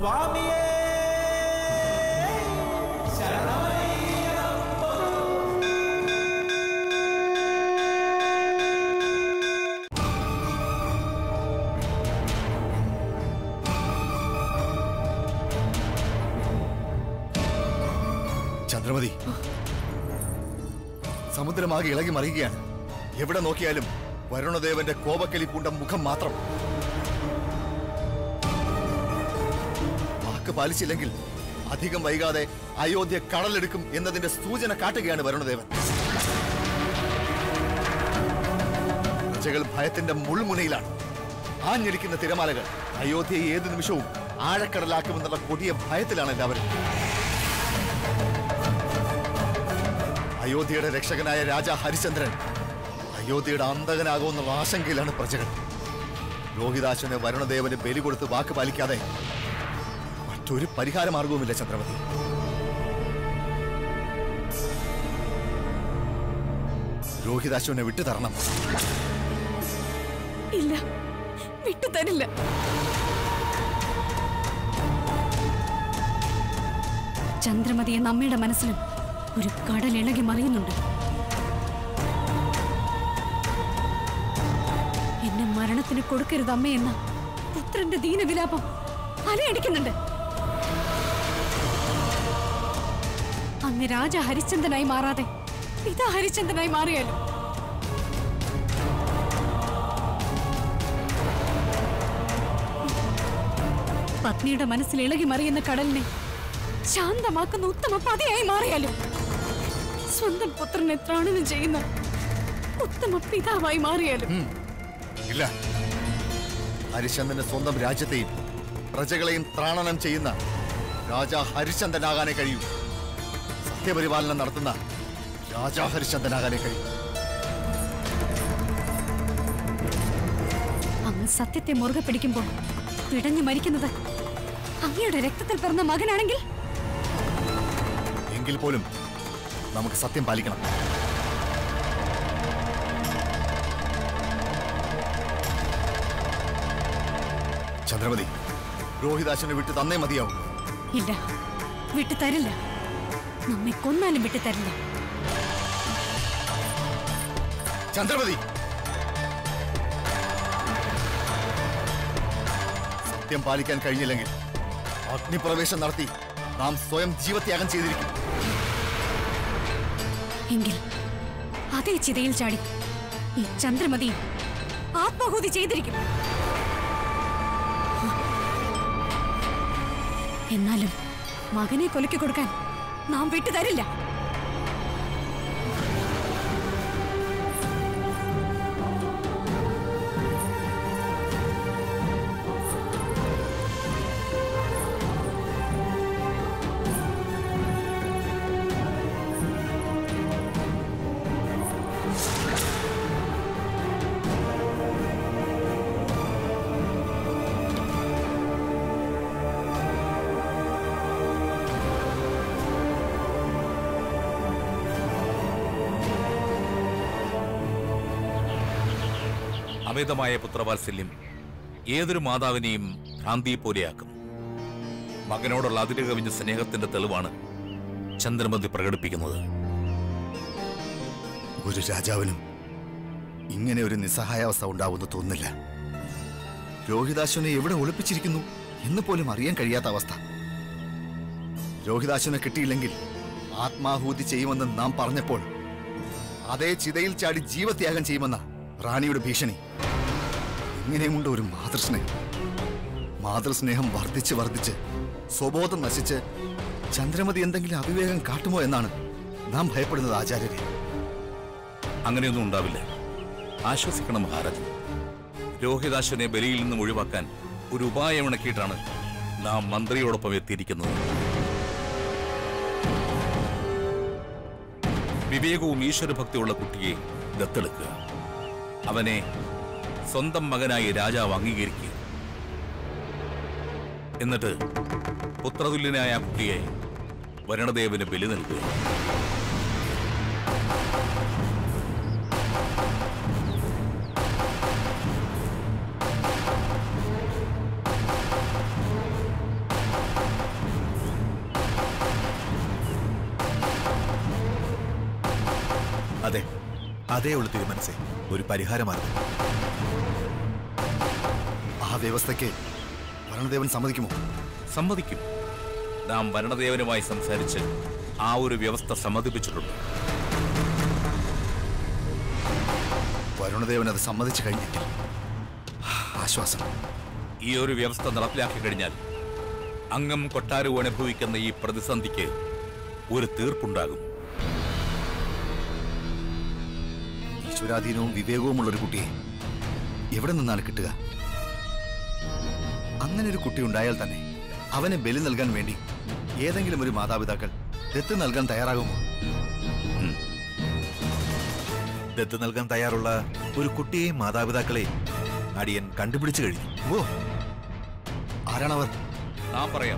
സ്വാമിയേ ചന്ദ്രമതി സമുദ്രമാകെ ഇളകി മറിയുകയാണ് എവിടെ നോക്കിയാലും വരുണദേവന്റെ കോപക്കലി പൂണ്ട മുഖം മാത്രം വാക്ക് പാലിച്ചില്ലെങ്കിൽ അധികം വൈകാതെ അയോധ്യ കടലെടുക്കും എന്നതിന്റെ സൂചന കാട്ടുകയാണ് വരുണദേവൻ പ്രജകൾ ഭയത്തിന്റെ മുൾമുനയിലാണ് ആഞ്ഞടിക്കുന്ന തിരമാലകൾ അയോധ്യയെ ഏത് നിമിഷവും ആഴക്കടലാക്കുമെന്നുള്ള കൊടിയ ഭയത്തിലാണ് എല്ലാവരും അയോധ്യയുടെ രക്ഷകനായ രാജ ഹരിചന്ദ്രൻ അയോധ്യയുടെ അന്തകനാകുമെന്നുള്ള ആശങ്കയിലാണ് പ്രജകൾ രോഹിതാശ്വനെ വരുണദേവന് ബലി കൊടുത്ത് വാക്ക് പാലിക്കാതെ മറ്റൊരു പരിഹാര മാർഗവുമില്ല ചന്ദ്രമതി രോഹിതാശ്വനെ വിട്ടു തരണം ഇല്ല വിട്ടു തരില്ല ചന്ദ്രമതി എന്ന അമ്മയുടെ മനസ്സിലും ഒരു കടൽ ഇളകി മറിയുന്നുണ്ട് എന്നെ മരണത്തിന് കൊടുക്കരുത് അമ്മയെന്ന പുത്രന്റെ ദീനവിലാപം അലയടിക്കുന്നുണ്ട് അങ്ങ് രാജ ഹരിശ്ചന്ദ്രനായി മാറാതെ പിതാ ഹരിശ്ചന്ദ്രനായി മാറിയാലും പത്നിയുടെ മനസ്സിൽ ഇളകി മറിയുന്ന കടലിനെ ശാന്തമാക്കുന്ന ഉത്തമ പതിയായി മാറിയാലും സ്വന്തം പുത്രനെ ത്രാണനം ചെയ്യുന്ന ഉത്തമ പിതാവായി മാറിയാലും ഇല്ല ഹരിചന്ദ്രന്റെ സ്വന്തം രാജ്യത്തെയും പ്രജകളെയും ത്രാണനം ചെയ്യുന്ന രാജ ഹരിചന്ദ്രനാകാനേ കഴിയൂ സത്യപരിപാലനം നടത്തുന്ന രാജാ ഹരിചന്ദ്രനാകാനേ കഴിയൂ അങ്ങ് സത്യത്തെ മുറുകെ പിടിക്കുമ്പോൾ പിടഞ്ഞു മരിക്കുന്നത് അങ്ങയുടെ രക്തത്തിൽ പിറന്ന മകനാണെങ്കിൽ എങ്കിൽ പോലും നമുക്ക് സത്യം പാലിക്കണം ചന്ദ്രമതി രോഹിതാശനെ വിട്ട് തന്നേ മതിയാവും ഇല്ല വിട്ടു തരില്ല നമ്മെ കൊന്നാലും വിട്ടു തരില്ല ചന്ദ്രമതി സത്യം പാലിക്കാൻ കഴിഞ്ഞില്ലെങ്കിൽ അഗ്നിപ്രവേശം നടത്തി നാം സ്വയം ജീവത്യാഗം ചെയ്തിരിക്കും എങ്കിൽ അതേ ചിതയിൽ ചാടി ഈ ചന്ദ്രമതി ആത്മാഹൂതി ചെയ്തിരിക്കും എന്നാലും മകനെ കൊലയ്ക്ക് കൊടുക്കാൻ നാം വിട്ടുതരില്ല അമിതമായ പുത്രവാത്സല്യം ഏതൊരു മാതാവിനെയും ഭ്രാന്തിയെ പോലെയാക്കും മകനോടുള്ള അതിരുകവിഞ്ഞ സ്നേഹത്തിന്റെ തെളിവാണ് ചന്ദ്രമതി പ്രകടിപ്പിക്കുന്നത് ഒരു രാജാവിനും ഇങ്ങനെ ഒരു നിസ്സഹായാവസ്ഥ ഉണ്ടാവുമെന്ന് തോന്നുന്നില്ല രോഹിതാശ്വനെ എവിടെ ഒളിപ്പിച്ചിരിക്കുന്നു എന്ന് പോലും അറിയാൻ കഴിയാത്ത അവസ്ഥ രോഹിതാശ്വനെ കിട്ടിയില്ലെങ്കിൽ ആത്മാഹൂതി ചെയ്യുമെന്ന് നാം പറഞ്ഞപ്പോൾ അതേ ചിതയിൽ ചാടി ജീവത്യാഗം ചെയ്യുമെന്ന റാണിയുടെ ഭീഷണി ഇങ്ങനെയുമുണ്ട് ഒരു മാതൃസ്നേഹം മാതൃസ്നേഹം വർദ്ധിച്ച് വർദ്ധിച്ച് സ്വബോധം നശിച്ച് ചന്ദ്രമതി എന്തെങ്കിലും അവിവേകം കാട്ടുമോ എന്നാണ് നാം ഭയപ്പെടുന്നത് ആചാര്യരെ അങ്ങനെയൊന്നും ഉണ്ടാവില്ല ആശ്വസിക്കണം മഹാരാജൻ രോഹിതാശ്വനെ ബലിയിൽ നിന്നും ഒഴിവാക്കാൻ ഒരു ഉപായം ഇണക്കിയിട്ടാണ് നാം മന്ത്രിയോടൊപ്പം എത്തിയിരിക്കുന്നത് വിവേകവും ഈശ്വരഭക്തിയുള്ള കുട്ടിയെ ദത്തെടുക്കുക അവനെ സ്വന്തം മകനായി രാജാവ് അംഗീകരിക്കുക എന്നിട്ട് പുത്രതുല്യനായ ആ കുട്ടിയെ വരണദേവന് ബലി നൽകുക അതെ അതേ ഉള്ളു തിരുമനസേ ഒരു പരിഹാരമാർഗം ആ വ്യവസ്ഥയ്ക്ക് വരണദേവൻ സമ്മതിക്കുമോ സമ്മതിക്കും നാം വരണദേവനുമായി സംസാരിച്ച് ആ ഒരു വ്യവസ്ഥ സമ്മതിപ്പിച്ചിട്ടുണ്ട് വരുണദേവൻ അത് സമ്മതിച്ചു കഴിഞ്ഞെങ്കിൽ ആശ്വാസം ഈ ഒരു വ്യവസ്ഥ നടപ്പിലാക്കി കഴിഞ്ഞാൽ അംഗം കൊട്ടാരവും അനുഭവിക്കുന്ന ഈ പ്രതിസന്ധിക്ക് ഒരു തീർപ്പുണ്ടാകും ഈശ്വരാധീനവും വിവേകവുമുള്ള ഒരു കുട്ടിയെ എവിടെ നിന്നാണ് കിട്ടുക അങ്ങനെ ഒരു കുട്ടി ഉണ്ടായാൽ തന്നെ അവനെ ബലി നൽകാൻ വേണ്ടി ഏതെങ്കിലും ഒരു മാതാപിതാക്കൾ ദത്ത് നൽകാൻ തയ്യാറാകുമോ ദത്ത് നൽകാൻ തയ്യാറുള്ള ഒരു കുട്ടിയെയും മാതാപിതാക്കളെയും അടിയൻ കണ്ടുപിടിച്ചു കഴിഞ്ഞു ഓ ആരാണവർ നാം പറയാം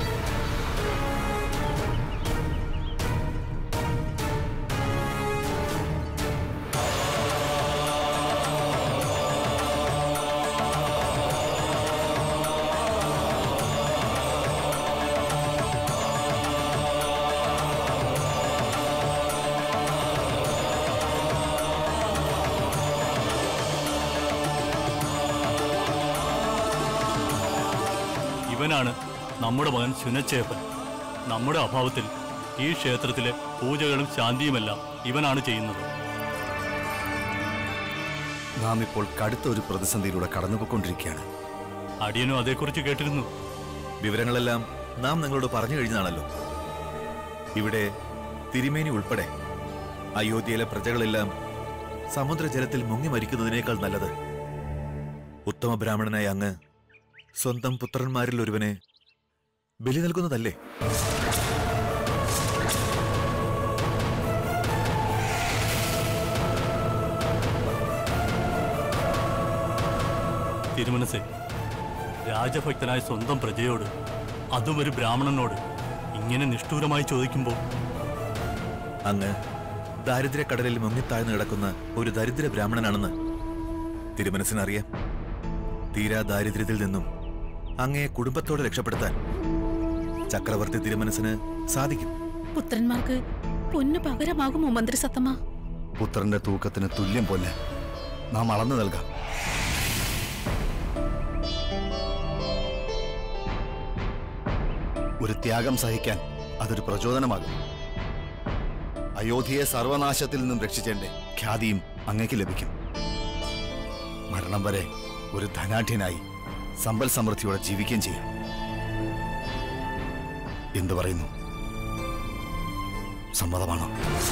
ഇവനാണ് നമ്മുടെ മകൻ ശുനച്ചേപ്പൻ നമ്മുടെ അഭാവത്തിൽ ഈ ക്ഷേത്രത്തിലെ പൂജകളും ശാന്തിയുമെല്ലാം ഇവനാണ് ചെയ്യുന്നത് നാം ഇപ്പോൾ കടുത്ത ഒരു പ്രതിസന്ധിയിലൂടെ കടന്നുപോയിക്കൊണ്ടിരിക്കുകയാണ് അടിയനും അതേക്കുറിച്ച് കേട്ടിരുന്നു വിവരങ്ങളെല്ലാം നാം നിങ്ങളോട് പറഞ്ഞു കഴിഞ്ഞതാണല്ലോ ഇവിടെ തിരുമേനി ഉൾപ്പെടെ അയോധ്യയിലെ പ്രജകളെല്ലാം സമുദ്രജലത്തിൽ മുങ്ങി മരിക്കുന്നതിനേക്കാൾ നല്ലത് ഉത്തമ ബ്രാഹ്മണനായ അങ്ങ് സ്വന്തം പുത്രന്മാരിൽ ഒരുവനെ ബലി നൽകുന്നതല്ലേ തിരുമനസെ രാജഭക്തനായ സ്വന്തം പ്രജയോട് അതും ഒരു ബ്രാഹ്മണനോട് ഇങ്ങനെ നിഷ്ഠൂരമായി ചോദിക്കുമ്പോൾ അങ്ങ് ദാരിദ്ര്യക്കടലിൽ മുങ്ങിത്താഴ്ന്നു കിടക്കുന്ന ഒരു ദരിദ്ര ബ്രാഹ്മണനാണെന്ന് തിരുമനസിനറിയാം തീരാ ദാരിദ്ര്യത്തിൽ നിന്നും അങ്ങയെ കുടുംബത്തോടെ രക്ഷപ്പെടുത്താൻ ചക്രവർത്തി തിരുമനസിന് സാധിക്കും പുത്രന്മാർക്ക് പൊന്നു പകരമാകുമോ മന്ത്രി സത്തമ്മ പുത്രന്റെ തൂക്കത്തിന് തുല്യം പൊന്ന് നാം അളന്നു നൽകാം ഒരു ത്യാഗം സഹിക്കാൻ അതൊരു പ്രചോദനമാകും അയോധ്യയെ സർവനാശത്തിൽ നിന്നും രക്ഷിച്ചെന്റെ ഖ്യാതിയും അങ്ങയ്ക്ക് ലഭിക്കും മരണം വരെ ഒരു ധനാഢ്യനായി സമ്പൽ സമൃദ്ധിയോടെ ജീവിക്കുകയും ചെയ്യും എന്തു പറയുന്നു സമ്മതമാണോ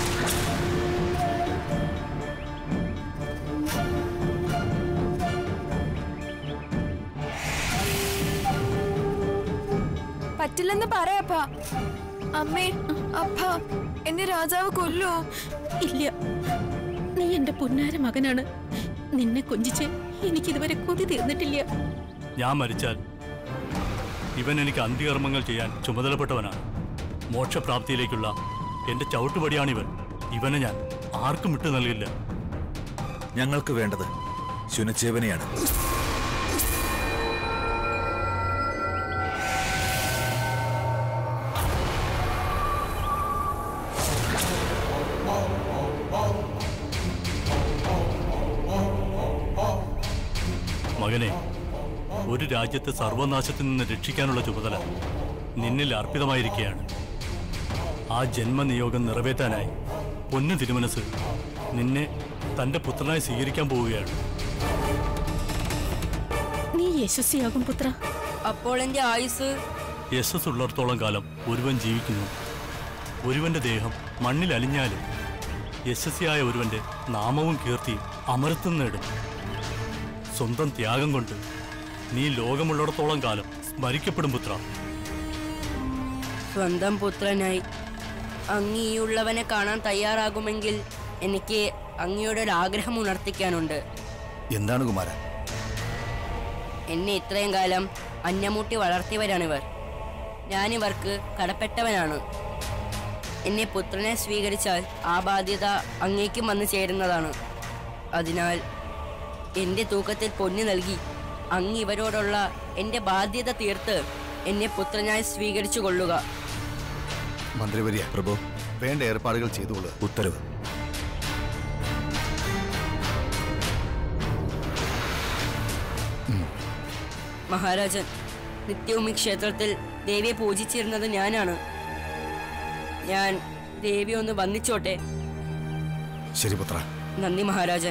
പറ്റില്ലെന്ന് പറയാപ്പ അമ്മേ അപ്പ എന്നെ രാജാവ് കൊല്ലോ ഇല്ല നീ എന്റെ പൊന്നാര മകനാണ് നിന്നെ കൊഞ്ചിച്ച് എനിക്കിതുവരെ കൊതി തീർന്നിട്ടില്ല ഞാൻ മരിച്ചാൽ ഇവൻ എനിക്ക് അന്ത്യകർമ്മങ്ങൾ ചെയ്യാൻ ചുമതലപ്പെട്ടവനാണ് മോക്ഷപ്രാപ്തിയിലേക്കുള്ള എന്റെ ചവിട്ടുപടിയാണിവൻ ഇവനെ ഞാൻ ആർക്കും വിട്ടു നൽകില്ല ഞങ്ങൾക്ക് വേണ്ടത് ശുനച്ചേവനെയാണ് മകനെ ഒരു രാജ്യത്തെ സർവനാശത്തിൽ നിന്ന് രക്ഷിക്കാനുള്ള ചുമതല നിന്നിൽ അർപ്പിതമായിരിക്കുകയാണ് ആ ജന്മനിയോഗം നിറവേറ്റാനായി പൊന്നു തിരുമനസ് നിന്നെ തന്റെ പുത്രനായി സ്വീകരിക്കാൻ പോവുകയാണ് നീ യശസ്വിയാകും പുത്ര അപ്പോൾ എന്റെ ആയുസ് യശസ് ഉള്ളിടത്തോളം കാലം ഒരുവൻ ജീവിക്കുന്നു ഒരുവന്റെ ദേഹം മണ്ണിൽ അലിഞ്ഞാലും യശസ്വിയായ ഒരുവന്റെ നാമവും കീർത്തിയും അമരത്വം നേടും സ്വന്തം ത്യാഗം കൊണ്ട് നീ ലോകമുള്ളിടത്തോളം കാലം സ്മരിക്കപ്പെടും പുത്ര സ്വന്തം പുത്രനായി അങ്ങീയുള്ളവനെ കാണാൻ തയ്യാറാകുമെങ്കിൽ എനിക്ക് അങ്ങയുടെ ഒരു ആഗ്രഹം ഉണർത്തിക്കാനുണ്ട് എന്താണ് കുമാരൻ എന്നെ ഇത്രയും കാലം അന്നമൂട്ടി വളർത്തിയവരാണിവർ ഞാനിവർക്ക് കടപ്പെട്ടവനാണ് എന്നെ പുത്രനെ സ്വീകരിച്ചാൽ ആ ബാധ്യത അങ്ങേക്കും വന്നു ചേരുന്നതാണ് അതിനാൽ എൻ്റെ തൂക്കത്തിൽ പൊന്നു നൽകി അങ്ങ് ഇവരോടുള്ള എൻ്റെ ബാധ്യത തീർത്ത് എന്നെ പുത്രനായി സ്വീകരിച്ചു കൊള്ളുക മന്ത്രിവര്യ പ്രഭു വേണ്ട ഏർപ്പാടുകൾ ചെയ്തുകൊള്ളുക ഉത്തരവ് മഹാരാജൻ നിത്യവും ഈ ക്ഷേത്രത്തിൽ ദേവിയെ പൂജിച്ചിരുന്നത് ഞാനാണ് ഞാൻ ദേവി ഒന്ന് വന്നിച്ചോട്ടെ ശരി പുത്ര നന്ദി മഹാരാജൻ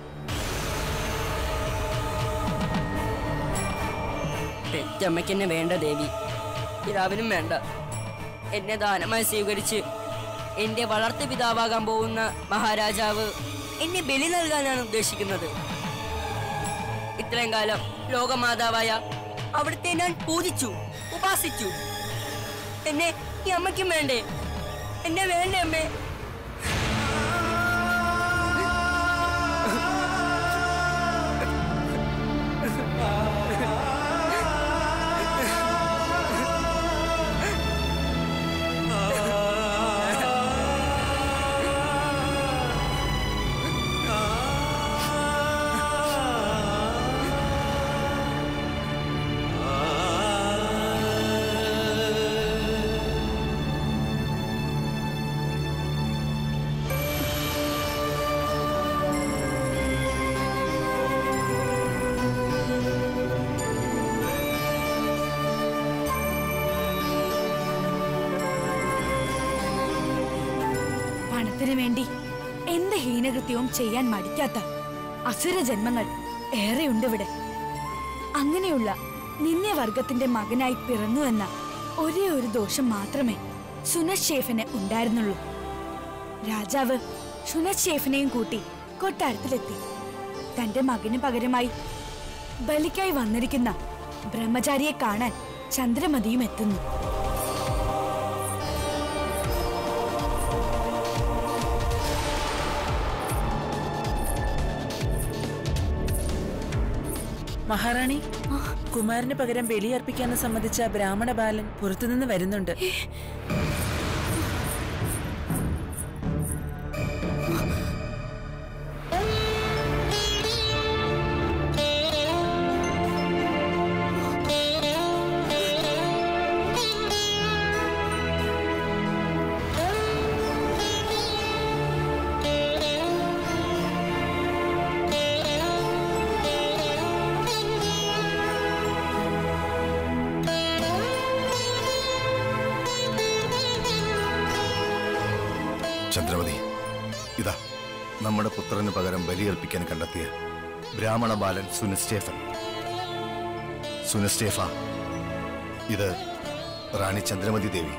പെറ്റമ്മയ്ക്ക് എന്നെ വേണ്ട ദേവി പിതാവിനും വേണ്ട എന്നെ ദാനമായി സ്വീകരിച്ച് എന്റെ വളർത്തു പിതാവാകാൻ പോകുന്ന മഹാരാജാവ് എന്നെ ബലി നൽകാനാണ് ഉദ്ദേശിക്കുന്നത് ഇത്രയും കാലം ലോകമാതാവായ അവിടുത്തെ ഞാൻ പൂജിച്ചു ഉപാസിച്ചു എന്നെ ഈ അമ്മയ്ക്കും വേണ്ടേ എന്നെ വേണ്ടേ അമ്മേ പണത്തിനു വേണ്ടി എന്ത് ഹീനകൃത്യവും ചെയ്യാൻ മടിക്കാത്ത അസുര ജന്മങ്ങൾ ഏറെയുണ്ട് ഇവിടെ അങ്ങനെയുള്ള നിന്ദ്യവർഗത്തിന്റെ മകനായി പിറന്നു എന്ന ഒരേ ഒരു ദോഷം മാത്രമേ സുനത് ഷേഫിന് ഉണ്ടായിരുന്നുള്ളൂ രാജാവ് സുനത് ഷേഫിനെയും കൂട്ടി കൊട്ടാരത്തിലെത്തി തന്റെ മകന് പകരമായി ബലിക്കായി വന്നിരിക്കുന്ന ബ്രഹ്മചാരിയെ കാണാൻ ചന്ദ്രമതിയും എത്തുന്നു മഹാറാണി കുമാരന് പകരം ബലിയർപ്പിക്കാന്ന് സംബന്ധിച്ച ബ്രാഹ്മണ ബാലൻ പുറത്തുനിന്ന് വരുന്നുണ്ട് ചന്ദ്രമതി ഇതാ നമ്മുടെ പുത്രന് പകരം ബലിയർപ്പിക്കാൻ കണ്ടെത്തിയ ബ്രാഹ്മണ ബാലൻ സുനിസ്റ്റേഫൻ സുനിസ്റ്റേഫ ഇത് റാണി ചന്ദ്രമതി ദേവി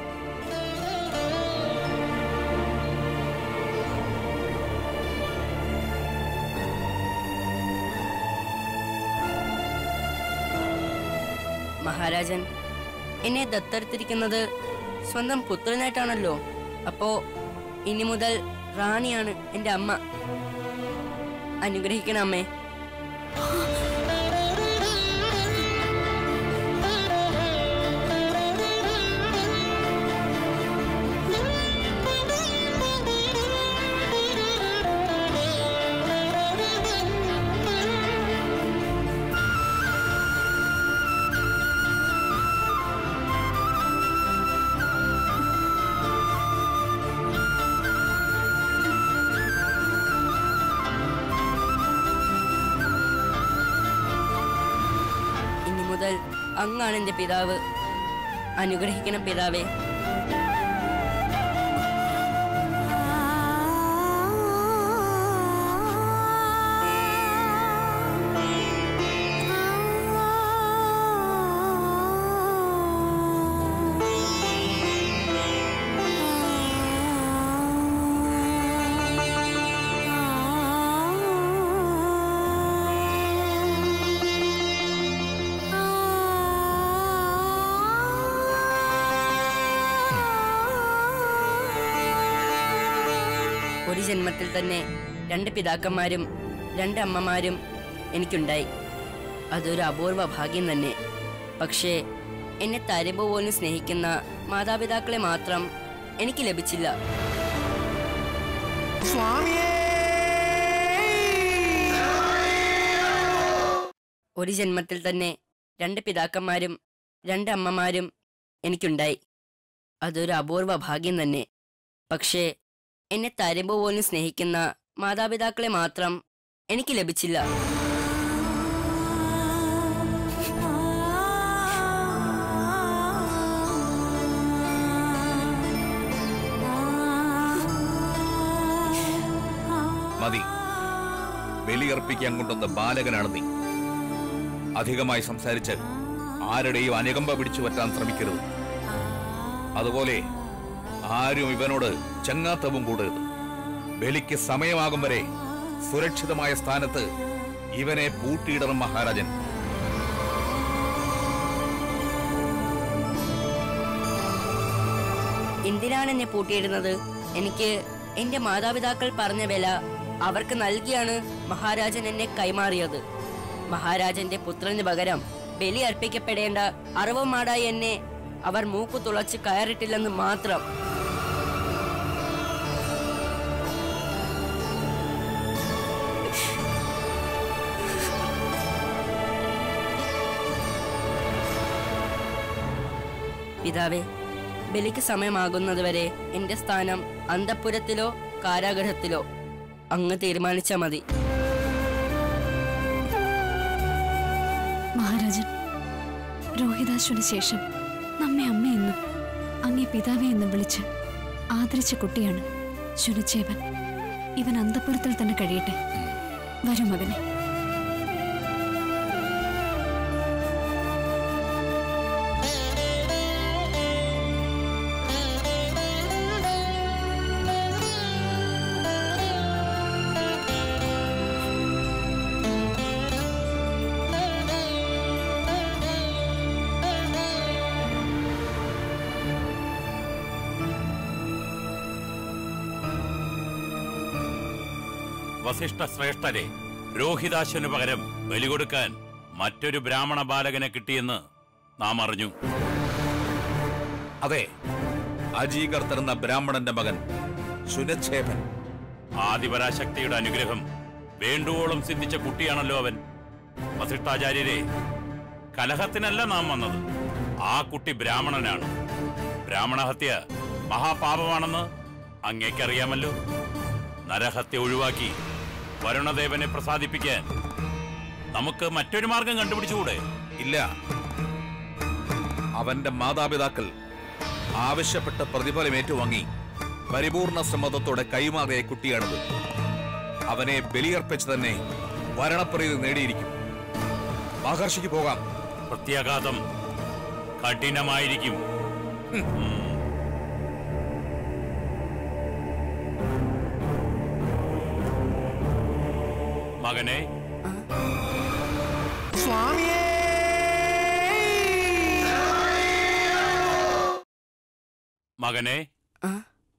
മഹാരാജൻ എന്നെ ദത്തെടുത്തിരിക്കുന്നത് സ്വന്തം പുത്രനായിട്ടാണല്ലോ അപ്പോ ഇനി മുതൽ റാണിയാണ് എന്റെ അമ്മ അനുഗ്രഹിക്കണം അമ്മേ ഇനി മുതൽ അങ്ങാണ് എന്റെ പിതാവ് അനുഗ്രഹിക്കണം പിതാവേ ഒരു ജന്മത്തിൽ തന്നെ രണ്ട് പിതാക്കന്മാരും രണ്ട് അമ്മമാരും എനിക്കുണ്ടായി അതൊരു അപൂർവ ഭാഗ്യം തന്നെ പക്ഷേ എന്നെ തരുമ്പ് പോലും സ്നേഹിക്കുന്ന മാതാപിതാക്കളെ മാത്രം എനിക്ക് ലഭിച്ചില്ല ഒരു ജന്മത്തിൽ തന്നെ രണ്ട് പിതാക്കന്മാരും രണ്ട് അമ്മമാരും എനിക്കുണ്ടായി അതൊരു അപൂർവ ഭാഗ്യം തന്നെ പക്ഷേ എന്നെ തരുമ്പ് പോലും സ്നേഹിക്കുന്ന മാതാപിതാക്കളെ മാത്രം എനിക്ക് ലഭിച്ചില്ല മതി ബലിയർപ്പിക്കാൻ കൊണ്ടുവന്ന ബാലകനാണ് നീ അധികമായി സംസാരിച്ച് ആരുടെയും അനുകമ്പ പിടിച്ചു പറ്റാൻ ശ്രമിക്കരുത് അതുപോലെ ആരും ഇവനോട് ചങ്ങാത്തവും കൂടരുത് ബലിക്ക് സമയമാകും വരെ സുരക്ഷിതമായ സ്ഥാനത്ത് ഇവനെ പൂട്ടിയിടണം മഹാരാജൻ എന്തിനാണ് എന്നെ പൂട്ടിയിടുന്നത് എനിക്ക് എന്റെ മാതാപിതാക്കൾ പറഞ്ഞ വില അവർക്ക് നൽകിയാണ് മഹാരാജൻ എന്നെ കൈമാറിയത് മഹാരാജന്റെ പുത്രന് പകരം ബലി അർപ്പിക്കപ്പെടേണ്ട അറവമാടായി എന്നെ അവർ മൂക്കു തുളച്ച് കയറിട്ടില്ലെന്ന് മാത്രം പിതാവേ ബലിക്ക് സമയമാകുന്നതുവരെ എന്റെ സ്ഥാനം അന്തപ്പുരത്തിലോ കാരാഗൃഹത്തിലോ അങ്ങ് തീരുമാനിച്ചാ മതി മഹാരാജൻ രോഹിതാശ്വന് ശേഷം നമ്മെ അമ്മയെന്നും അങ്ങേ പിതാവെ എന്നും വിളിച്ച് ആദരിച്ച കുട്ടിയാണ് ശുനച്ചേവൻ ഇവൻ അന്തപുരത്തിൽ തന്നെ കഴിയട്ടെ വരൂ മകനെ വസിഷ്ഠ ശ്രേഷ്ഠരെ രോഹിതാശ്വന് പകരം ബലി കൊടുക്കാൻ മറ്റൊരു ബ്രാഹ്മണ ബാലകനെ കിട്ടിയെന്ന് നാം അറിഞ്ഞു അതെ അജീകർത്തർ എന്ന ബ്രാഹ്മണന്റെ മകൻ ശുനച്ഛേപൻ ആദിപരാശക്തിയുടെ അനുഗ്രഹം വേണ്ടുവോളം സിദ്ധിച്ച കുട്ടിയാണല്ലോ അവൻ വസിഷ്ഠാചാര്യരെ കലഹത്തിനല്ല നാം വന്നത് ആ കുട്ടി ബ്രാഹ്മണനാണ് ബ്രാഹ്മണഹത്യ മഹാപാപമാണെന്ന് അങ്ങേക്കറിയാമല്ലോ നരഹത്യ ഒഴിവാക്കി വരുണദേവനെ പ്രസാദിപ്പിക്കാൻ നമുക്ക് മറ്റൊരു മാർഗം കണ്ടുപിടിച്ചുകൂടെ ഇല്ല അവന്റെ മാതാപിതാക്കൾ ആവശ്യപ്പെട്ട പ്രതിഫലം ഏറ്റുവാങ്ങി പരിപൂർണ സമ്മതത്തോടെ കൈമാറിയ കുട്ടിയാണിത് അവനെ ബലിയർപ്പിച്ച് തന്നെ ഭരണപ്രീതി നേടിയിരിക്കും മഹർഷിക്ക് പോകാം പ്രത്യാഘാതം കഠിനമായിരിക്കും ഉം. മകനെ മകനെ ആ?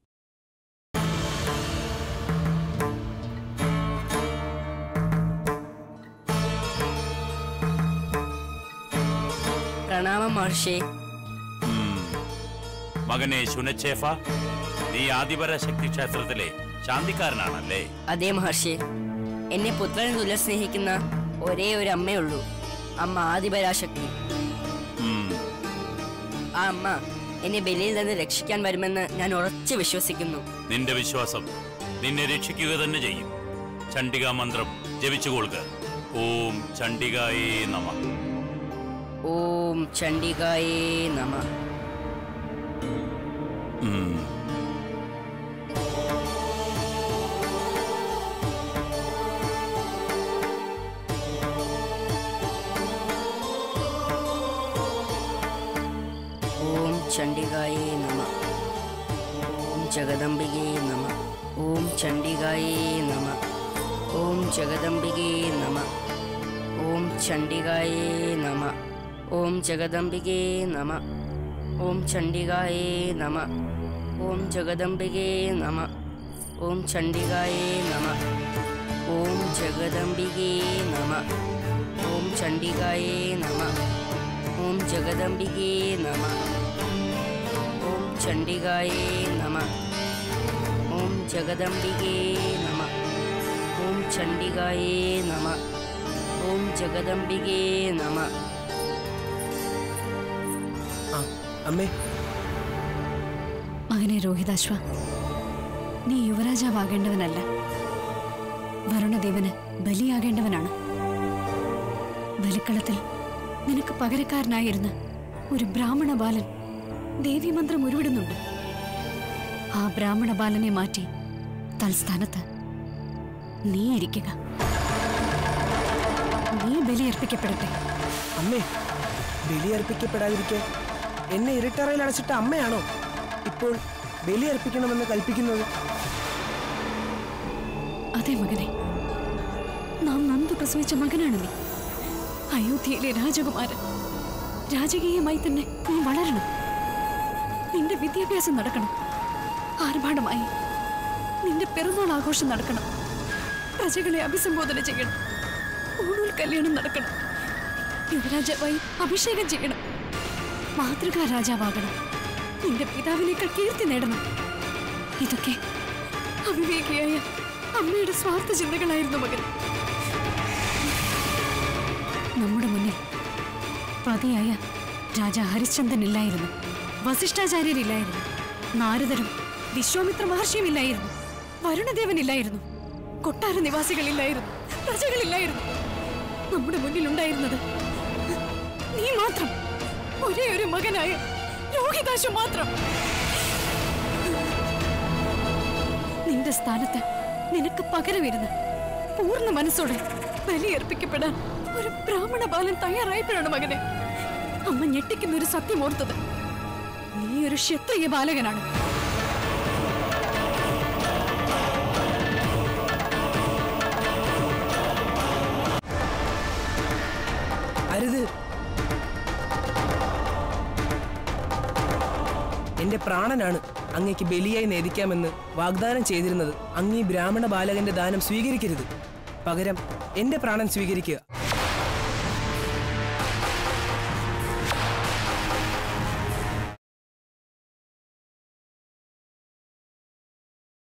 പ്രണാമം മഹർഷി ഉം. മകനെ ശുനച്ചേഫ നീ ആദിപരാശക്തി ക്ഷേത്രത്തിലെ ശാന്തിക്കാരനാണല്ലേ അതേ മഹർഷി എന്നെ പുത്രനെ തുല്യ സ്നേഹിക്കുന്ന ഒരേ ഒരു അമ്മയുള്ളൂ അമ്മ ആദിപരാശക്തി ഉം. ആ അമ്മ എന്നെ ബലിയിൽ നിന്ന് രക്ഷിക്കാൻ വരുമെന്ന് ഞാൻ ഉറച്ചു വിശ്വസിക്കുന്നു നിന്റെ വിശ്വാസം നിന്നെ രക്ഷിക്കുക തന്നെ ചെയ്യും ചണ്ഡികാ മന്ത്രം ജപിച്ചുകൊള്ളുക ഓം ചണ്ഡികായേ നമ ഓം ചണ്ഡികായേ നമ ഉം. ഓം ചണ്ഡികായേ നമ ഓം ജഗദംബികേ നമ ഓം ചണ്ഡികായേ നമ ഓം ജഗദംബികേ നമ ഓം ചണ്ഡികായേ നമ ഓം ജഗദംബികേ നമ ഓം ചണ്ഡികായേ നമ ഓം ജഗദംബികേ നമ ഓം ചണ്ഡികായേ നമ ഓം ജഗദംബികേ നമ ഓം ചണ്ഡികായേ നമ ഓം ജഗദംബികേ നമ ഓം ചണ്ഡികായേ നമ ഓം ജഗദംബികേ നമ ഓം ചണ്ഡികായേ നമ ഓം ജഗദംബികേ നമ അമ്മേ മകനെ രോഹിതാശ്വ നീ യുവരാജാവാകേണ്ടവനല്ല വരുണദേവന് ബലിയാകേണ്ടവനാണ് ബലിക്കളത്തിൽ നിനക്ക് പകരക്കാരനായിരുന്ന ഒരു ബ്രാഹ്മണ ബാലൻ ദേവീമന്ത്രം ഉരുവിടുന്നുണ്ട് ആ ബ്രാഹ്മണ ബാലനെ മാറ്റി തൽസ്ഥാനത്ത് നീ ഇരിക്കുക നീ ബലിയർപ്പിക്കപ്പെടട്ടെ അമ്മേ ബലിയർപ്പിക്കപ്പെടാതിരിക്കാൻ എന്നെ ഇരുട്ടറയിൽ അടച്ചിട്ട അമ്മയാണോ ഇപ്പോൾ ബലിയർപ്പിക്കണമെന്ന് കൽപ്പിക്കുന്നത് അതെ മകനെ നാം നന്ദു പ്രസവിച്ച മകനാണ് നീ അയോധ്യയിലെ രാജകുമാരൻ രാജകീയമായി തന്നെ നീ വളരണം നിന്റെ വിദ്യാഭ്യാസം നടക്കണം ആർഭാടമായി നിന്റെ പിറന്നാൾ ആഘോഷം നടക്കണം പ്രജകളെ അഭിസംബോധന ചെയ്യണം ഊണൂൽ കല്യാണം നടക്കണം യുവരാജാവായി അഭിഷേകം ചെയ്യണം മാതൃകാ രാജാവാകണം നിന്റെ പിതാവിനേക്കാൾ കീർത്തി നേടണം ഇതൊക്കെ അവിവേകിയായ അമ്മയുടെ സ്വാർത്ഥ ചിന്തകളായിരുന്നു മകൻ നമ്മുടെ മുന്നിൽ പതിയായ രാജ ഹരിശ്ചന്ദ്രൻ ഇല്ലായിരുന്നു വസിഷ്ഠാചാര്യരില്ലായിരുന്നു നാരദരും വിശ്വാമിത്ര മഹർഷിയും ഇല്ലായിരുന്നു വരുണദേവൻ ഇല്ലായിരുന്നു കൊട്ടാര നിവാസികളില്ലായിരുന്നു പ്രജകളില്ലായിരുന്നു നമ്മുടെ മുന്നിൽ ഉണ്ടായിരുന്നത് നീ മാത്രം ഒരേ ഒരു മകനായ രോഹിതാശു മാത്രം നിന്റെ സ്ഥാനത്ത് നിനക്ക് പകരമിരുന്ന് പൂർണ്ണ മനസ്സോടെ ബലിയർപ്പിക്കപ്പെടാൻ ഒരു ബ്രാഹ്മണ ബാലൻ തയ്യാറായപ്പോഴാണ് മകനെ അമ്മ ഞെട്ടിക്കുന്ന ഒരു സത്യം ഓർത്തത് നീ ഒരു ക്ഷത്രിയ ബാലകനാണ് അരുത് എന്റെ പ്രാണനാണ് അങ്ങേക്ക് ബലിയായി നേദിക്കാമെന്ന് വാഗ്ദാനം ചെയ്തിരുന്നത് അങ്ങീ ബ്രാഹ്മണ ബാലകന്റെ ദാനം സ്വീകരിക്കരുത് പകരം എന്റെ പ്രാണൻ സ്വീകരിക്കുക